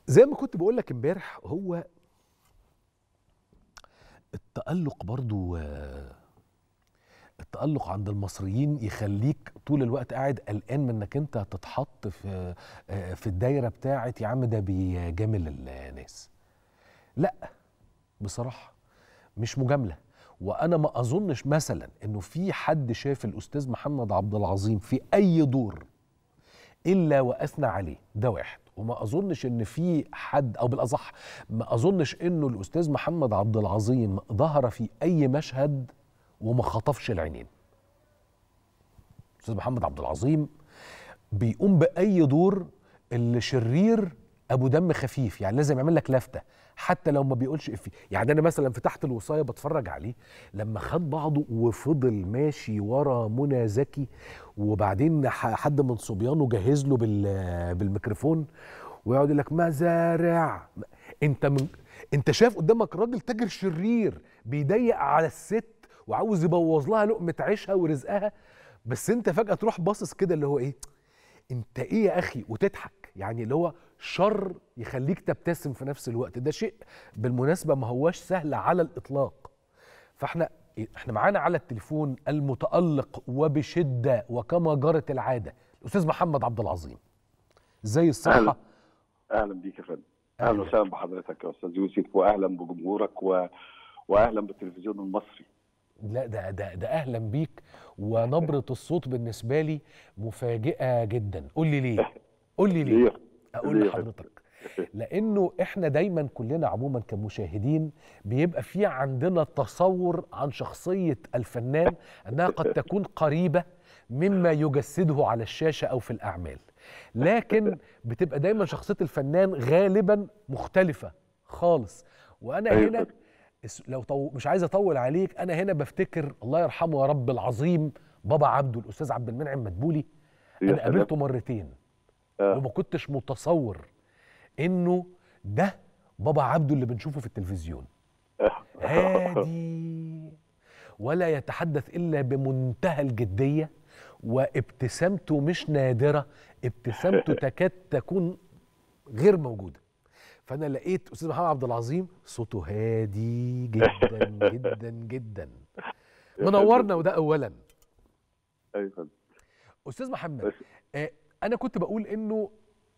زي ما كنت بقول لك امبارح هو التألق برضو آه، التألق عند المصريين يخليك طول الوقت قاعد قلقان من انك انت تتحط في آه، في الدايره بتاعت يا عم ده بيجامل الناس. لا بصراحه مش مجامله وانا ما اظنش مثلا انه في حد شاف الاستاذ محمد عبد العظيم في اي دور الا واثنى عليه ده واحد وما اظنش ان في حد او بالاصح ما اظنش انه الاستاذ محمد عبد العظيم ظهر في اي مشهد وما خطفش العينين الاستاذ محمد عبد العظيم بيقوم باي دور الشرير ابو دم خفيف يعني لازم يعمل لك لفته حتى لو ما بيقولش افيه يعني انا مثلا في تحت الوصايه بتفرج عليه لما خد بعضه وفضل ماشي ورا منى زكي وبعدين ح- حد من صبيانه جهز له بال- بالميكروفون ويقعد يقول لك مزارع انت من انت شايف قدامك راجل تاجر شرير بيضيق على الست وعاوز يبوظ لها لقمه عيشها ورزقها بس انت فجاه تروح باصص كده اللي هو ايه انت ايه يا اخي وتضحك يعني اللي هو شر يخليك تبتسم في نفس الوقت ده شيء بالمناسبه ما هواش سهل على الاطلاق فاحنا احنا معانا على التليفون المتالق وبشده وكما جرت العاده الاستاذ محمد عبد العظيم زي الصحه أهلا. اهلا بيك يا فندم اهلا أهلا. وسهلا بحضرتك يا استاذ يوسف واهلا بجمهورك و... واهلا بالتلفزيون المصري لا ده ده ده اهلا بيك ونبره الصوت بالنسبه لي مفاجئه جدا قول لي ليه قول لي ليه ليه اقول ليه؟ لحضرتك لانه احنا دايما كلنا عموما كمشاهدين بيبقى في عندنا تصور عن شخصيه الفنان انها قد تكون قريبه مما يجسده على الشاشه او في الاعمال لكن بتبقى دايما شخصيه الفنان غالبا مختلفه خالص وانا أيوة. هنا اس- لو طو... مش عايز اطول عليك انا هنا بفتكر الله يرحمه يا رب العظيم بابا عبده الاستاذ عبد المنعم مدبولي يا انا سلام. قابلته مرتين آه. وما كنتش متصور انه ده بابا عبده اللي بنشوفه في التلفزيون هادي ولا يتحدث الا بمنتهى الجديه وابتسامته مش نادره ابتسامته تكاد تكون غير موجوده فانا لقيت استاذ محمد عبد العظيم صوته هادي جدا جدا جدا منورنا وده اولا ايوه يا فندم. استاذ محمد بس- آه انا كنت بقول انه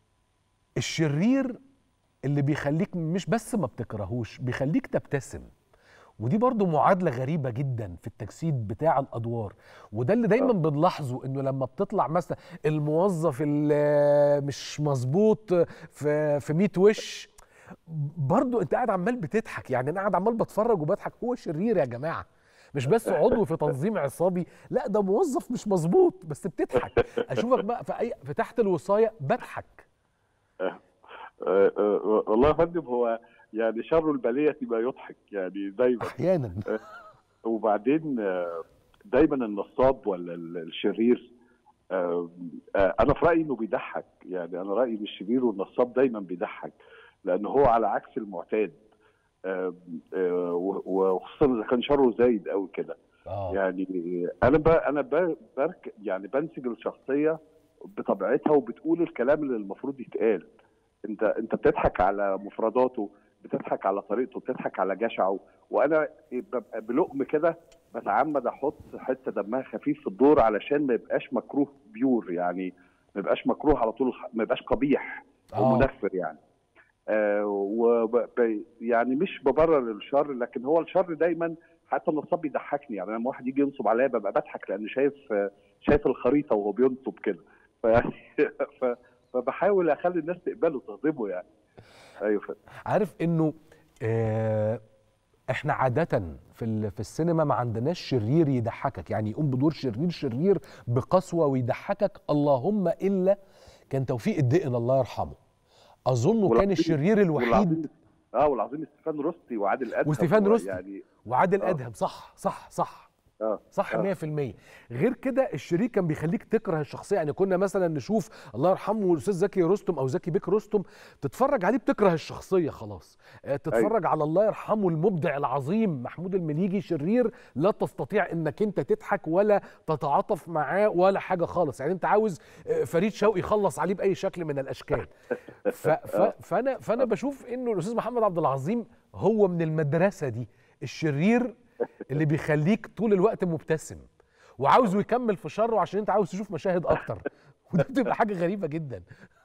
الشرير اللي بيخليك مش بس ما بتكرهوش بيخليك تبتسم ودي برضو معادلة غريبة جدا في التجسيد بتاع الأدوار وده اللي دايما بنلاحظه إنه لما بتطلع مثلا الموظف اللي مش مظبوط في في 100 وش برضو أنت قاعد عمال بتضحك يعني أنا قاعد عمال بتفرج وبضحك هو شرير يا جماعة مش بس عضو في تنظيم عصابي لا ده موظف مش مظبوط بس بتضحك اشوفك بقى في اي في تحت الوصايه بضحك آه، آه، والله يا فندم هو يعني شر البليه ما يضحك يعني دايما احيانا وبعدين آه، دايما النصاب ولا ال- الشرير آه، آه، انا في رايي انه بيضحك يعني انا رايي ان الشرير والنصاب دايما بيضحك لان هو على عكس المعتاد آه، آه، و- وخصوصا اذا كان شره زايد قوي كده اه يعني انا ب... انا ب... برك يعني بنسج الشخصيه بطبيعتها وبتقول الكلام اللي المفروض يتقال انت انت بتضحك على مفرداته بتضحك على طريقته بتضحك على جشعه وانا ببقى بلقم كده بتعمد احط حته دمها خفيف في الدور علشان ما يبقاش مكروه بيور يعني ما يبقاش مكروه على طول الخ- ما يبقاش قبيح او آه. منفر يعني آه وب... ب- يعني مش ببرر الشر لكن هو الشر دايما حتى النصاب بيضحكني يعني لما واحد يجي ينصب عليا ببقى بضحك لان شايف شايف الخريطه وهو بينصب كده ف... ف... فبحاول اخلي الناس تقبله تهضمه يعني ايوه فندم. عارف انه آه احنا عادة في ال- في السينما ما عندناش شرير يضحكك يعني يقوم بدور شرير شرير بقسوة ويضحكك اللهم الا كان توفيق الدقن الله يرحمه اظنه كان والعظيم- الشرير الوحيد والعظيم اه والعظيم ستيفان رستي وعادل ادهم وستيفان هو رستي. يعني وعادل آه. ادهم صح صح صح اه صح آه. 100% غير كده الشرير كان بيخليك تكره الشخصيه يعني كنا مثلا نشوف الله يرحمه الاستاذ زكي رستم او زكي بيك رستم تتفرج عليه بتكره الشخصيه خلاص آه، تتفرج على الله يرحمه المبدع العظيم محمود المليجي شرير لا تستطيع انك انت تضحك ولا تتعاطف معاه ولا حاجه خالص يعني انت عاوز آه، فريد شوقي يخلص عليه باي شكل من الاشكال ف ف فانا فانا بشوف انه الاستاذ محمد عبد العظيم هو من المدرسه دي الشرير اللي بيخليك طول الوقت مبتسم وعاوزه يكمل في شره عشان انت عاوز تشوف مشاهد اكتر وده بتبقى حاجه غريبه جدا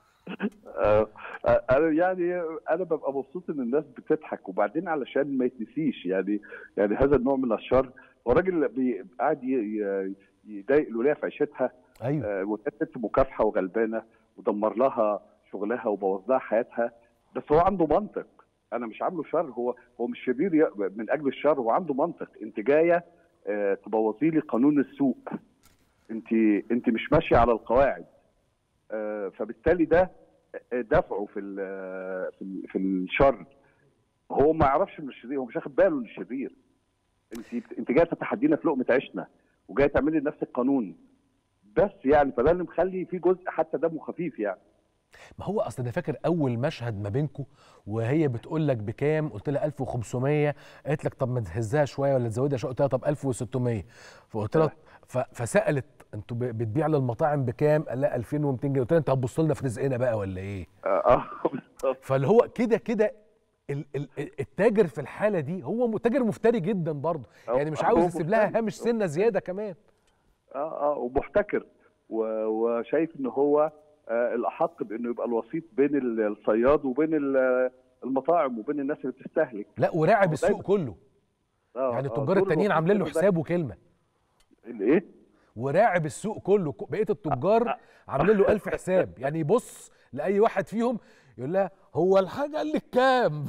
آه، آه، انا يعني انا ببقى مبسوط ان الناس بتضحك وبعدين علشان ما يتنسيش يعني يعني هذا النوع من الشر هو راجل بي- قاعد ي- ي- يضايق الولايه في عيشتها ايوه آه، وكانت ست مكافحه وغلبانه ودمر لها شغلها وبوظ لها حياتها بس هو عنده منطق انا مش عامله شر هو هو مش شرير ي- من اجل الشر هو عنده منطق انت جايه آه، تبوظي لي قانون السوق انت انت مش ماشيه على القواعد آه، فبالتالي ده دفعه في ال- في ال- في الشر هو ما يعرفش انه شرير هو مش واخد باله انه شرير انت انت جايه تتحدينا في لقمه عيشنا وجايه تعملي نفس القانون بس يعني فده اللي مخلي في جزء حتى دمه خفيف يعني ما هو اصل انا فاكر اول مشهد ما بينكم وهي بتقول لك بكام قلت لها 1500 قالت لك طب ما تهزها شويه ولا تزودها شويه قلت لها طب 1600 فقلت لها ف- فسالت انتوا ب- بتبيع للمطاعم بكام قال لها 2200 جنيه قلت لها انت هتبص لنا في رزقنا بقى ولا ايه اه آه، بالظبط فاللي هو كده كده ال- ال- التاجر في الحاله دي هو م- تاجر مفتري جدا برضه أو- يعني مش هو عاوز يسيب لها مفتري. هامش سنه زياده كمان اه اه ومحتكر و- وشايف ان هو آه الاحق بانه يبقى الوسيط بين ال- الصياد وبين ال- المطاعم وبين الناس اللي بتستهلك لا وراعب هو السوق دايما- كله آه يعني آه، التجار دور التانيين الوسيط عاملين له ده- حساب وكلمه الايه؟ وراعب السوق كله ك- بقيه التجار عاملين له ألف حساب يعني يبص لاي واحد فيهم يقول لها هو الحاجه قال لك كام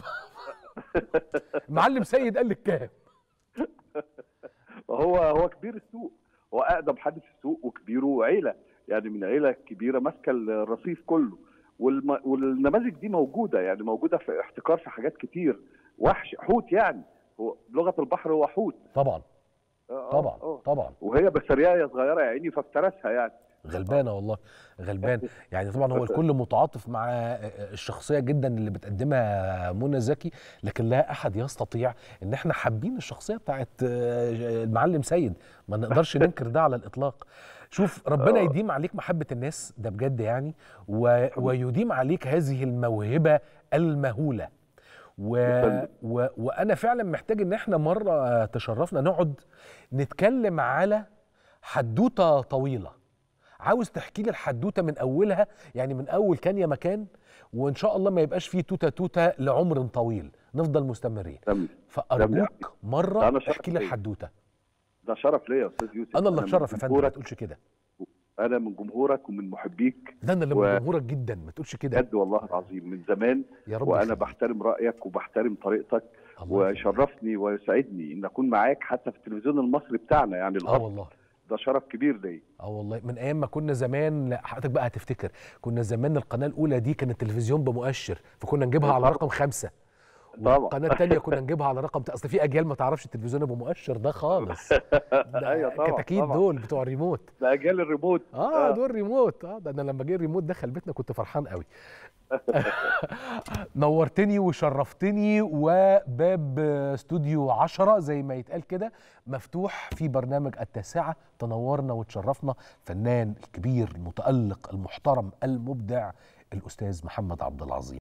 معلم سيد قال لك كام هو هو كبير السوق هو اقدم حد في السوق وكبيره عيله يعني من عيله كبيره ماسكه الرصيف كله والم... والنماذج دي موجوده يعني موجوده في احتكار في حاجات كتير وحش حوت يعني هو بلغه البحر هو حوت طبعا آه، آه، طبعا آه. طبعا وهي بسرية صغيره يا عيني فافترسها يعني غلبانه والله غلبان يعني طبعا هو الكل متعاطف مع الشخصيه جدا اللي بتقدمها منى زكي لكن لا احد يستطيع ان احنا حابين الشخصيه بتاعت المعلم سيد ما نقدرش ننكر ده على الاطلاق شوف ربنا آه. يديم عليك محبه الناس ده بجد يعني و... ويديم عليك هذه الموهبه المهوله و... يسلمك. و... وانا فعلا محتاج ان احنا مره تشرفنا نقعد نتكلم على حدوته طويله عاوز تحكي لي الحدوته من اولها يعني من اول كان يا مكان وان شاء الله ما يبقاش فيه توته توته لعمر طويل نفضل مستمرين تمام فارجوك مره أنا شرف احكي لي ليا. الحدوته ده شرف ليا يا استاذ يوسف انا اللي من اتشرف يا فندم ما جمهورك تقولش كده انا من جمهورك ومن محبيك ده انا اللي و- من جمهورك جدا ما تقولش كده بجد والله العظيم من زمان يا رب وانا يخليك. بحترم رايك وبحترم طريقتك الله يخليك. ويشرفني ويسعدني ان اكون معاك حتى في التلفزيون المصري بتاعنا يعني اه الأصل والله ده شرف كبير ليا اه والله من ايام ما كنا زمان لا حضرتك بقى هتفتكر كنا زمان القناه الاولى دي كان التلفزيون بمؤشر فكنا نجيبها على طبعا. رقم خمسة طبعا. والقناه الثانيه كنا نجيبها على رقم ت- اصل في اجيال ما تعرفش التلفزيون ابو مؤشر ده خالص ده ايوه طبعا كتاكيت طبعا. دول بتوع الريموت ده اجيال الريموت اه دول ريموت اه ده انا لما جه الريموت دخل بيتنا كنت فرحان قوي نورتني وشرفتني وباب استوديو عشرة زي ما يتقال كده مفتوح في برنامج التاسعة تنورنا وتشرفنا الفنان الكبير المتألق المحترم المبدع الأستاذ محمد عبد العظيم